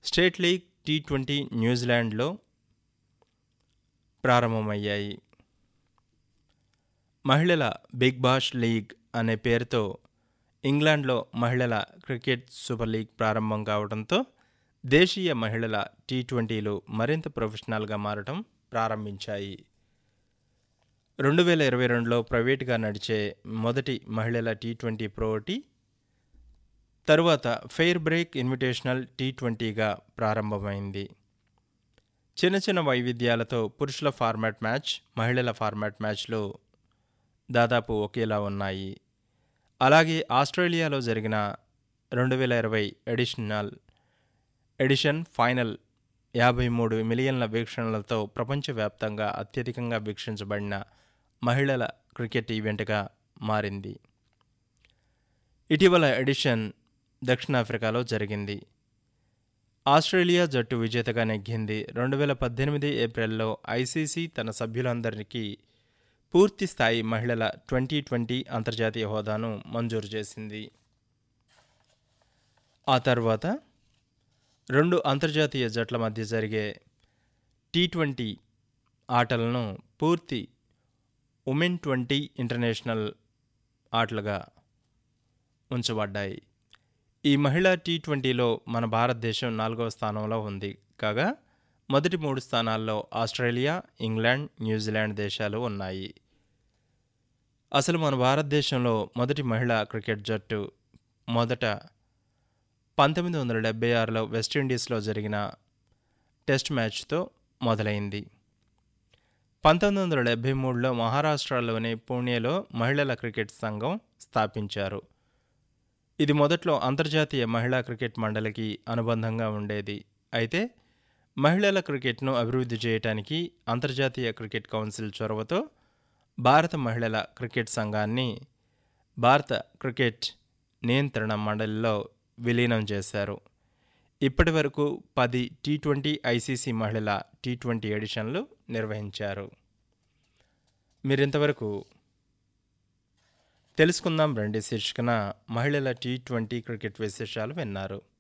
state league T twenty న్యూజిలాండ్లో ప్రారంభమయ్యాయి మహిళల బిగ్ బాష్ లీగ్ అనే పేరుతో ఇంగ్లాండ్లో మహిళల క్రికెట్ సూపర్ లీగ్ ప్రారంభం కావడంతో దేశీయ మహిళల టీ ట్వంటీలు మరింత ప్రొఫెషనల్గా మారడం ప్రారంభించాయి రెండు వేల ఇరవై రెండులో ప్రైవేటుగా నడిచే మొదటి మహిళల టీ ట్వంటీ ప్రోటీ తరువాత ఫెయిర్ బ్రేక్ ఇన్విటేషనల్ టీ ట్వంటీగా ప్రారంభమైంది చిన్న చిన్న వైవిధ్యాలతో పురుషుల ఫార్మాట్ మ్యాచ్ మహిళల ఫార్మాట్ మ్యాచ్లు దాదాపు ఒకేలా ఉన్నాయి అలాగే ఆస్ట్రేలియాలో జరిగిన రెండు వేల ఇరవై ఎడిషనల్ ఎడిషన్ ఫైనల్ యాభై మూడు మిలియన్ల వీక్షణలతో ప్రపంచవ్యాప్తంగా అత్యధికంగా వీక్షించబడిన మహిళల క్రికెట్ ఈవెంట్గా మారింది ఇటీవల ఎడిషన్ దక్షిణాఫ్రికాలో జరిగింది ఆస్ట్రేలియా జట్టు విజేతగా నెగ్గింది రెండు వేల పద్దెనిమిది ఏప్రిల్లో ఐసీసీ తన సభ్యులందరికీ పూర్తి స్థాయి మహిళల ట్వంటీ ట్వంటీ అంతర్జాతీయ హోదాను మంజూరు చేసింది ఆ తర్వాత రెండు అంతర్జాతీయ జట్ల మధ్య జరిగే టీ ట్వంటీ ఆటలను పూర్తి ఉమెన్ ట్వంటీ ఇంటర్నేషనల్ ఆటలుగా ఉంచబడ్డాయి ఈ మహిళా టీ ట్వంటీలో మన భారతదేశం నాలుగవ స్థానంలో ఉంది కాగా మొదటి మూడు స్థానాల్లో ఆస్ట్రేలియా ఇంగ్లాండ్ న్యూజిలాండ్ దేశాలు ఉన్నాయి అసలు మన భారతదేశంలో మొదటి మహిళా క్రికెట్ జట్టు మొదట పంతొమ్మిది వందల డెబ్బై ఆరులో వెస్టిండీస్లో జరిగిన టెస్ట్ మ్యాచ్తో మొదలైంది పంతొమ్మిది వందల డెబ్బై మూడులో మహారాష్ట్రలోని పూణేలో మహిళల క్రికెట్ సంఘం స్థాపించారు ఇది మొదట్లో అంతర్జాతీయ మహిళా క్రికెట్ మండలికి అనుబంధంగా ఉండేది అయితే మహిళల క్రికెట్ను అభివృద్ధి చేయడానికి అంతర్జాతీయ క్రికెట్ కౌన్సిల్ చొరవతో భారత మహిళల క్రికెట్ సంఘాన్ని భారత క్రికెట్ నియంత్రణ మండలిలో విలీనం చేశారు ఇప్పటి వరకు పది టీ ట్వంటీ ఐసీసీ మహిళల టీ ట్వంటీ ఎడిషన్లు నిర్వహించారు మీరింతవరకు తెలుసుకుందాం రండి శీర్షికన మహిళల టీ ట్వంటీ క్రికెట్ విశేషాలు విన్నారు